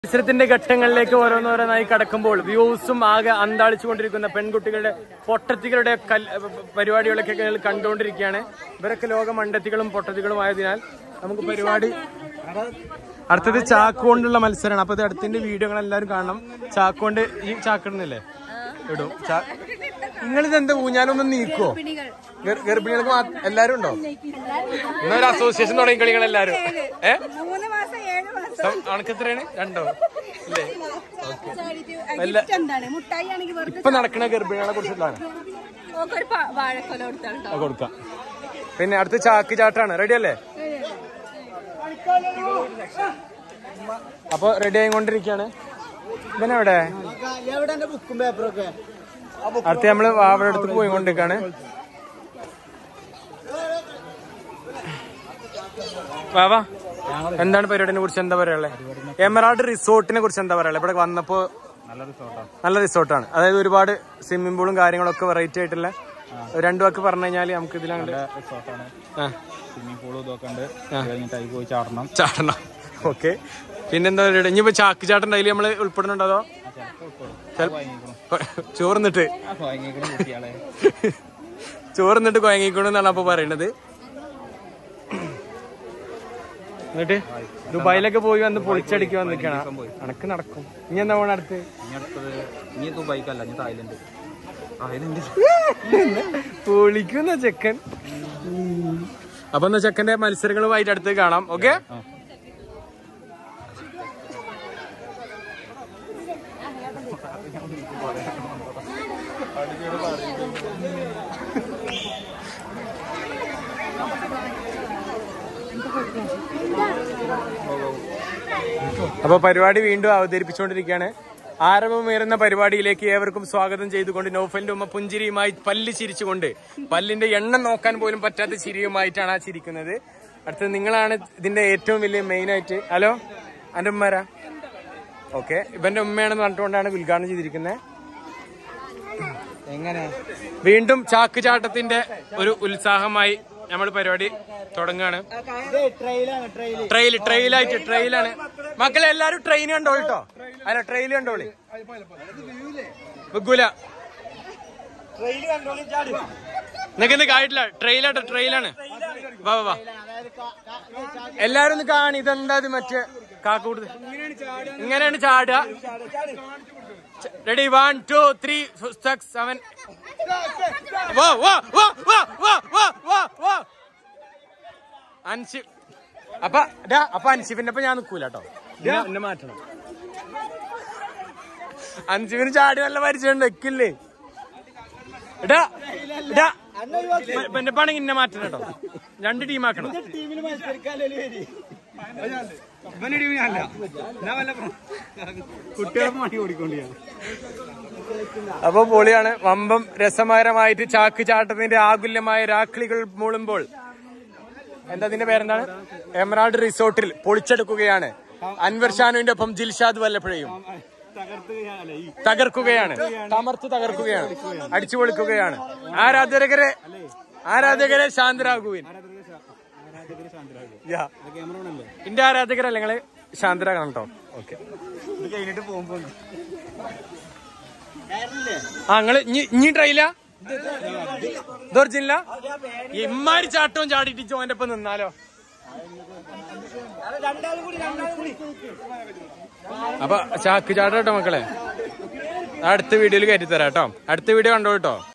മത്സരത്തിന്റെ ഘട്ടങ്ങളിലേക്ക് ഓരോന്നോരോന്നായി കടക്കുമ്പോൾ വ്യൂസും ആകെ അന്താളിച്ചുകൊണ്ടിരിക്കുന്ന പെൺകുട്ടികളുടെ പൊട്ടത്തികളുടെ കൽ പരിപാടികളൊക്കെ ഞങ്ങൾ കണ്ടുകൊണ്ടിരിക്കുകയാണ് ഇവരൊക്കെ ലോക മണ്ടത്തികളും പൊട്ടത്തികളും ആയതിനാൽ നമുക്ക് പരിപാടി അടുത്തത് ചാക്കുകൊണ്ടുള്ള മത്സരമാണ് അപ്പൊ ഇത് അടുത്തിന്റെ വീഡിയോകൾ എല്ലാവരും കാണണം ചാക്കുകൊണ്ട് ഈ ചാക്കിടുന്നില്ലേ ഇടും നിങ്ങളിത് എന്താ ഊഞ്ഞാലൊന്നും നീക്കോ ഗർ- ഗർഭിണികൾക്ക് മാ- എല്ലാരും ഉണ്ടോ ഇന്നൊരു അസോസിയേഷൻ തുടങ്ങി കളികൾ എല്ലാരും ഏ മൂന്ന് മാസം ഏഴ് മാസം അണക്ക് എത്രയാണ് രണ്ടോ ഇല്ലേ ഗിഫ്റ്റ് എന്താണ് മുട്ടായി ആണെങ്കിൽ വെറുതെ ഇപ്പൊ നടക്കുന്ന ഗർഭിണികളെ കുറിച്ചിട്ടാണ് ഓക്ക് ഒരു പ- വാഴക്കൊല കൊടുത്താൽ അത് കൊടുക്കാം പിന്നെ അടുത്ത ചാക്ക് ചാട്ടാണ് റെഡി അല്ലേ അപ്പൊ റെഡി ആയിക്കൊണ്ടിരിക്കാണ് ഇവനെവിടെ എവിടെ എന്റെ ബുക്കും പേപ്പറൊക്കെ അടുത്ത് നമ്മള് വാവയുടെ അടുത്ത് പോയിക്കൊണ്ടിരിക്കാണ് വാവാ എന്താണ് പരിപാടിനെ കുറിച്ച് എന്താ പറയാനുള്ളത് എമറാൾഡ് റിസോർട്ടിനെ കുറിച്ച് എന്താ പറയാനുള്ളത് ഇവിടെ വന്നപ്പോ നല്ല റിസോർട്ടാണ് അതായത് ഒരുപാട് സ്വിമ്മിംഗ് പൂളും കാര്യങ്ങളൊക്കെ വെറൈറ്റി ആയിട്ടുള്ള രണ്ടു വാക്ക് പറഞ്ഞു കഴിഞ്ഞാല് നമുക്ക് ഇതിലാണ് റിസോർട്ടാണ് ആ സ്വിമ്മിംഗ് പൂളും ഇതൊക്കെ ഉണ്ട് കഴിഞ്ഞിട്ട് അതിൽ പോയി ചാടണം ചാടണം ഓക്കെ പിന്നെന്താ പരിപാടി ഇനിയിപ്പോ ചാക്ക് ചാട്ടം അതിൽ നമ്മള് ഉൾപ്പെടുന്നുണ്ടോ അതോ ചോർന്നിട്ട് കുട്ടികളെ ചോർന്നിട്ട് കൊയങ്ങിക്കണെന്നാണ് അപ്പൊ പറയണത് എന്നിട്ട് ദുബായിലൊക്കെ പോയി വന്ന് പൊളിച്ചടിക്ക് വന്നിരിക്കണം അണക്ക് നടക്കും ഇനി എന്താ പോണ അടുത്ത് ഇനി അടുത്തത് ഇനി ദുബായിക്കല്ല ഇനി തായ്ലൻഡ് തായ്ലൻഡ് പൊളിക്കുന്ന ചെക്കൻ അപ്പൊ എന്നാ ചെക്കന്റെ മത്സരങ്ങളുമായിട്ട് അടുത്ത് കാണാം ഓക്കെ അപ്പൊ പരിപാടി വീണ്ടും അവതരിപ്പിച്ചുകൊണ്ടിരിക്കുകയാണ് ആരവമേറുന്ന പരിപാടിയിലേക്ക് ഏവർക്കും സ്വാഗതം ചെയ്തുകൊണ്ട് നോഫലിന്റെ ഉമ്മ പുഞ്ചിരിയുമായി പല്ല് ചിരിച്ചുകൊണ്ട് പല്ലിന്റെ എണ്ണം നോക്കാൻ പോലും പറ്റാത്ത ചിരിയുമായിട്ടാണ് ആ ചിരിക്കുന്നത് അടുത്തത് നിങ്ങളാണ് ഇതിന്റെ ഏറ്റവും വലിയ മെയിൻ ആയിട്ട് ഹലോ എന്റെ ഉമ്മരാ ഓക്കെ ഇവന്റെ ഉമ്മയാണെന്ന് പറഞ്ഞുകൊണ്ടാണ് ഉദ്ഘാടനം ചെയ്തിരിക്കുന്നത് എങ്ങനെ വീണ്ടും ചാക്ക് ചാട്ടത്തിന്റെ ഒരു ഉത്സാഹമായി നമ്മൾ പരിപാടി തുടങ്ങുകയാണ് ട്രെയിലാണ് ട്രെയിൽ ട്രെയിൽ ട്രെയിലായിട്ട് ട്രെയിലാണ് മക്കളെ എല്ലാരും ട്രെയിൻ കണ്ടോളി കേട്ടോ അല്ല ട്രെയിൽ കണ്ടോളി വെക്കൂല നിനക്ക് കാര്യമില്ല ട്രെയിലാട്ടോ ട്രെയിലാണ് വാ വാ വാ എല്ലാരും ഒന്ന് കാണി ഇതെന്താ ഇത് മറ്റേ കാക്കൂട് ഇങ്ങനെയാണ് ചാടുക ready one two three six seven വാ വാ വാ വാ വാ വാ വാ വാ അൻഷി അപ്പൊ ഡാ അപ്പൊ അൻഷിഫിന്റെ ഒപ്പം ഞാൻ നിക്കൂല കേട്ടോ എന്നെ മാറ്റണം അൻഷിഫിന് ചാടി നല്ല പരിചയം വെക്കില്ലേ ഇടാ ഇടാ എന്റെ പണി ഇന്നെ മാറ്റണം കേട്ടോ രണ്ട് ടീമാക്കണം ടീമിൽ മത്സരിക്കാനല്ലേ കുട്ടികളെ മണി ഓടിക്കൊണ്ടിരിക്കുകയാണ് അപ്പൊ പൊളിയാണ് വമ്പം രസകരമായിട്ട് ചാക്ക് ചാട്ടത്തിന്റെ ആകുല്യമായ രാക്ലികൾ മൂളുമ്പോൾ എന്താ അതിന്റെ പേരെന്താണ് എമറാൾഡ് റിസോർട്ടിൽ പൊളിച്ചെടുക്കുകയാണ് അൻവർ ഷാനുവിന്റെ ഒപ്പം ജിൽഷാദ് വല്ലപ്പുഴയും തകർക്കുകയാണ് തമർത്ത് തകർക്കുകയാണ് അടിച്ചു പൊളിക്കുകയാണ് ആരാധകരെ ആരാധകരെ ശാന്തരാകുവിൻ യാ. എന്റെ ആരാധകരല്ല നിങ്ങള് ശാന്തരാകണം കേട്ടോ ഓക്കെ ഇത് കഴിഞ്ഞിട്ട് പോകുമ്പോ ആ നിങ്ങള് ഇനി ട്രൈല ഇതൊറിജിനല ഇമ്മാരി ചാട്ടവും ചാടിയിട്ട് ചോന്റെ ഒപ്പം നിന്നാലോ അപ്പൊ ചാക്ക് ചാട്ടോ മക്കളെ അടുത്ത വീഡിയോയിൽ കയറ്റി തരാം കേട്ടോ അടുത്ത വീഡിയോ കണ്ടോ കേട്ടോ